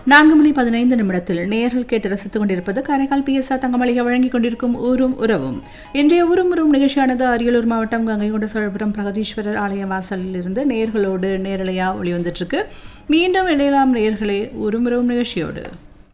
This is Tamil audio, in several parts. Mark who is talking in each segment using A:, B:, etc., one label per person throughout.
A: நான்கு மணி பதினைந்து நிமிடத்தில் நேர்கள் கேட்டு ரசித்துக் கொண்டிருப்பது காரைக்கால் பிஎஸ்ஆர் தங்கமளிகை வழங்கிக் கொண்டிருக்கும் ஊரும் உறவும் இன்றைய ஊரும் உறவும் நிகழ்ச்சியானது அரியலூர் மாவட்டம் கங்கைகொண்ட சோழபுரம் பிரகதீஸ்வரர் ஆலய வாசலில் இருந்து நேர்களோடு நேரலையா ஒளிவந்துட்டு இருக்கு மீண்டும் இணையலாம் நேர்களே ஊரும் உறவும் நிகழ்ச்சியோடு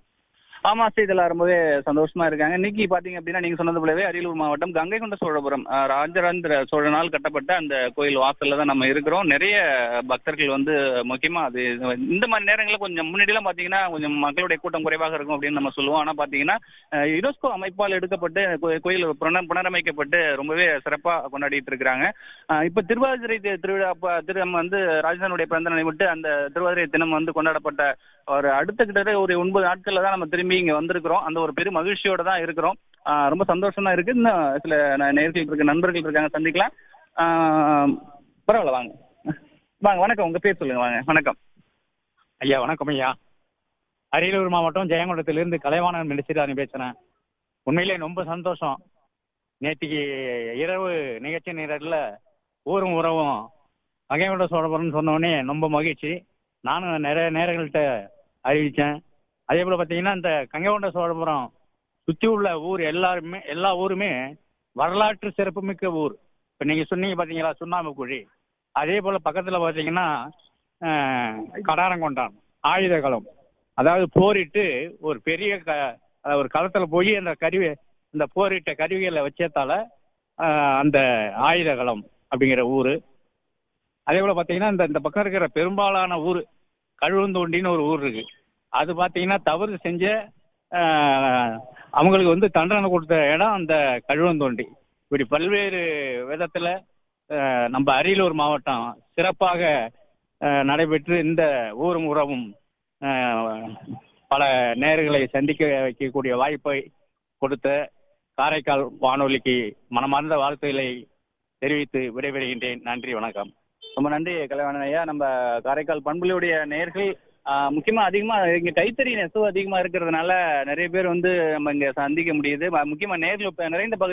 B: ஆமா இதுல ரொம்பவே சந்தோஷமா இருக்காங்க இன்னைக்கு பாத்தீங்க அப்படின்னா நீங்க சொன்னது போலவே அரியலூர் மாவட்டம் கங்கை கொண்ட சோழபுரம் அஹ், ராஜராஜேந்திர சோழனால் கட்டப்பட்ட அந்த கோயில் வாசல்ல தான் நம்ம இருக்கிறோம் நிறைய பக்தர்கள் வந்து முக்கியமா அது இந்த மாதிரி நேரங்களில் கொஞ்சம் முன்னாடிலாம் பாத்தீங்கன்னா கொஞ்சம் மக்களுடைய கூட்டம் குறைவாக இருக்கும் அப்படின்னு நம்ம சொல்லுவோம் ஆனா பாத்தீங்கன்னா அஹ், யுனெஸ்கோ அமைப்பால் எடுக்கப்பட்டு கோ- கோயில் புன புனரமைக்கப்பட்டு ரொம்பவே சிறப்பா கொண்டாடிட்டு இருக்கிறாங்க அஹ், இப்ப திருவாதிரை தி- திருவிழா அப்ப திரு நம்ம வந்து ராஜஸ்தானுடைய பிறந்த நாளை விட்டு அந்த திருவாதிரை தினம் வந்து கொண்டாடப்பட்ட ஒரு அடுத்த கிட்ட ஒரு ஒன்பது நாட்கள்ல தான் நம்ம திரும்பி இங்க வந்திருக்கிறோம் அந்த ஒரு பெரிய மகிழ்ச்சியோட தான் இருக்கிறோம் ஆஹ் ரொம்ப சந்தோஷம் தான் இருக்கு இன்னும் சில ந- நேர்கள் இருக்க நண்பர்கள் இருக்காங்க சந்திக்கலாம் ஆஹ் பரவாயில்ல வாங்க வாங்க வணக்கம் உங்க பேர் சொல்லுங்க வாங்க வணக்கம்
C: ஐயா வணக்கம் ஐயா அரியலூர் மாவட்டம் ஜெயங்கொண்டத்திலிருந்து கலைவாணன் மெடிசிராணி பேசுகிறேன் உண்மையிலே ரொம்ப சந்தோஷம் நேற்றுக்கு இரவு நிகழ்ச்சி நேரத்தில் ஊரும் உறவும் அகையங்கொண்ட சோழபுரம்னு சொன்னோடனே ரொம்ப மகிழ்ச்சி நானும் நிறைய நேரங்கள்கிட்ட அறிவித்தேன் அதே போல் பார்த்தீங்கன்னா இந்த கங்கைகொண்ட சோழபுரம் சுற்றி உள்ள ஊர் எல்லாருமே எல்லா ஊருமே வரலாற்று சிறப்புமிக்க ஊர் இப்போ நீங்கள் சொன்னீங்க பார்த்தீங்களா சுண்ணாம்புக்குழி அதே போல் பக்கத்தில் பார்த்தீங்கன்னா அஹ், கடாரங்கொண்டான் ஆயுத களம் அதாவது போரிட்டு ஒரு பெரிய க அஹ், ஒரு களத்தில் போய் அந்த கருவி இந்த போரிட்ட கருவிகளை வச்சதால அஹ், அந்த ஆயுத களம் அப்படிங்கிற ஊர் அதே போல் பார்த்தீங்கன்னா இந்த இந்த பக்கம் இருக்கிற பெரும்பாலான ஊர் கழுவந்தோண்டின்னு ஒரு ஊர் இருக்கு அது பார்த்தீங்கன்னா தவறு செஞ்ச அஹ், அவங்களுக்கு வந்து தண்டனை கொடுத்த இடம் அந்த கழுவந்தோண்டி இப்படி பல்வேறு விதத்தில் நம்ம அரியலூர் மாவட்டம் சிறப்பாக அஹ், நடைபெற்று இந்த ஊரும் உறவும் அஹ், பல நேர்களை சந்திக்க வைக்கக்கூடிய வாய்ப்பை கொடுத்த காரைக்கால் வானொலிக்கு மனமார்ந்த வாழ்த்துக்களை தெரிவித்து விடைபெறுகின்றேன் நன்றி வணக்கம்
B: ரொம்ப நன்றி கலைவாணன் ஐயா நம்ம காரைக்கால் பண்புலையுடைய நேர்கள் ஆஹ் முக்கியமா அதிகமா இங்க கைத்தறி நெசவு அதிகமா இருக்கிறதுனால நிறைய பேர் வந்து நம்ம இங்க சந்திக்க முடியுது ம- முக்கியமா நேர்கள் இப்ப நிறைந்த பகுதி